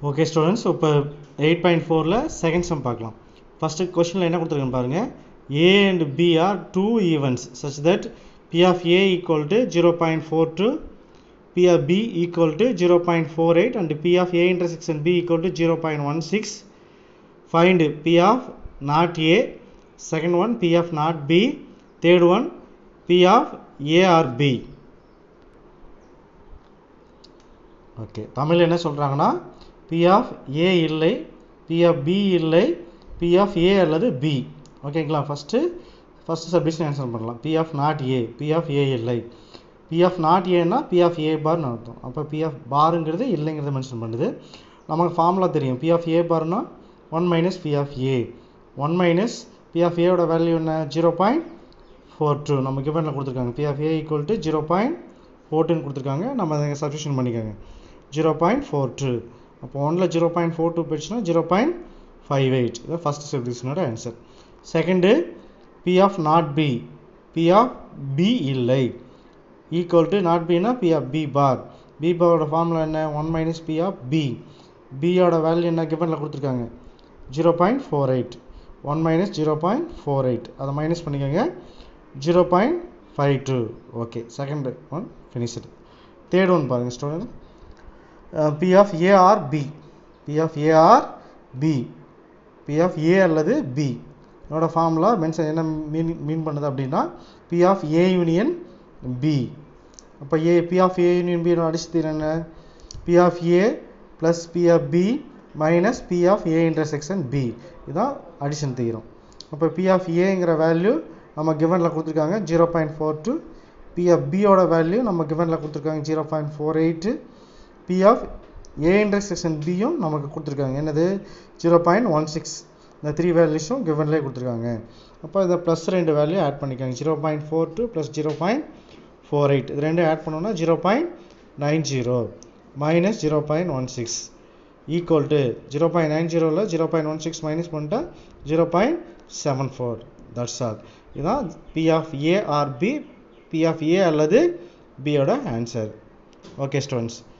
okay students இப்போ eight point ஃபோரில் second sum பார்க்கலாம் ஃபஸ்ட்டு கொஷனில் என்ன கொடுத்துருக்கேன்னு பாருங்கள் A and B are two events such that P of A equal to zero point four two P of B equal to zero point four eight and P of A intersection B equal to zero point one six find P of not A second one P of not B third one P of A or B okay Tamil என்ன சொல்கிறாங்கன்னா P of A இல்லை P of B இல்லை P of A அல்லது B ஓகேங்களா first first சப்டிஷன் answer பண்ணலாம் P of not A P of A இல்லை P of not ஏன்னா பி ஆஃப் ஏ பார்னு அர்த்தம் அப்போ பி ஆஃப் பாருங்கிறது இல்லைங்கிறத மென்ஷன் பண்ணுது நமக்கு ஃபார்முலா தெரியும் பி ஆஃப் ஏ பார்னா one minus P of A one minus P of ஏவோட வேல்யூ என்ன ஜீரோ பாயிண்ட் ஃபோர் டூ நம்ம கிவனில் கொடுத்துருக்காங்க P of A equal to zero point ஃபோர்டூன்னு கொடுத்துருக்காங்க நம்ம அதை சப்ஸ்டியூஷன் பண்ணிக்கோங்க ஜீரோ பாயிண்ட் ஃபோர் டூ அப்போ ஒன்றில் ஜீரோ பாயிண்ட் ஃபோர் டூ போயிடுச்சுன்னா ஜீரோ பாயிண்ட் ஃபைவ் எயிட் இதான் ஃபஸ்ட் சப்டிஷனோட answer second P of not B P of B இல்லை ஈக்குவல் டு நாட் பின்னா P of B bar B பாரோட formula என்ன one minus P of B பியோட value என்ன கிவனில் கொடுத்துருக்காங்க zero point four eight one minus zero point four eight அதை minus பண்ணிக்கோங்க zero point five two okay second one finished third one பாருங்கள் student P of A or B P of A or B P of A அல்லது B என்னோட formula mention என்ன மீன் mean பண்ணுது அப்படின்னா P of A union B அப்போ A P of A union B அடிச்சு என்ன P of A plus P of B minus P of A intersection B இதுதான் addition theorem அப்போ பி ஆஃப் ஏங்கிற value நம்ம கிவனில் கொடுத்துருக்காங்க zero point four two P of பியோட வேல்யூ நம்ம கிவனில் கொடுத்துருக்காங்க zero point four eight P of A intersection பியும் நமக்கு கொடுத்துருக்காங்க என்னது ஜீரோ பாயிண்ட் ஒன் சிக்ஸ் இந்த த்ரீ வேல்யூஸும் கிவன்லேயே கொடுத்துருக்காங்க அப்போ இதை ப்ளஸ் ரெண்டு வேல்யூ ஆட் பண்ணிக்காங்க zero point four two plus zero point four eight இது ரெண்டும் ஆட் பண்ணோன்னா zero point nine zero minus zero point one six equal to zero point nine ஜீரோவில் zero point one six minus பண்ணிட்டா zero point seven four that's all இதுதான் P of A or B P of A அல்லது பியோட answer okay students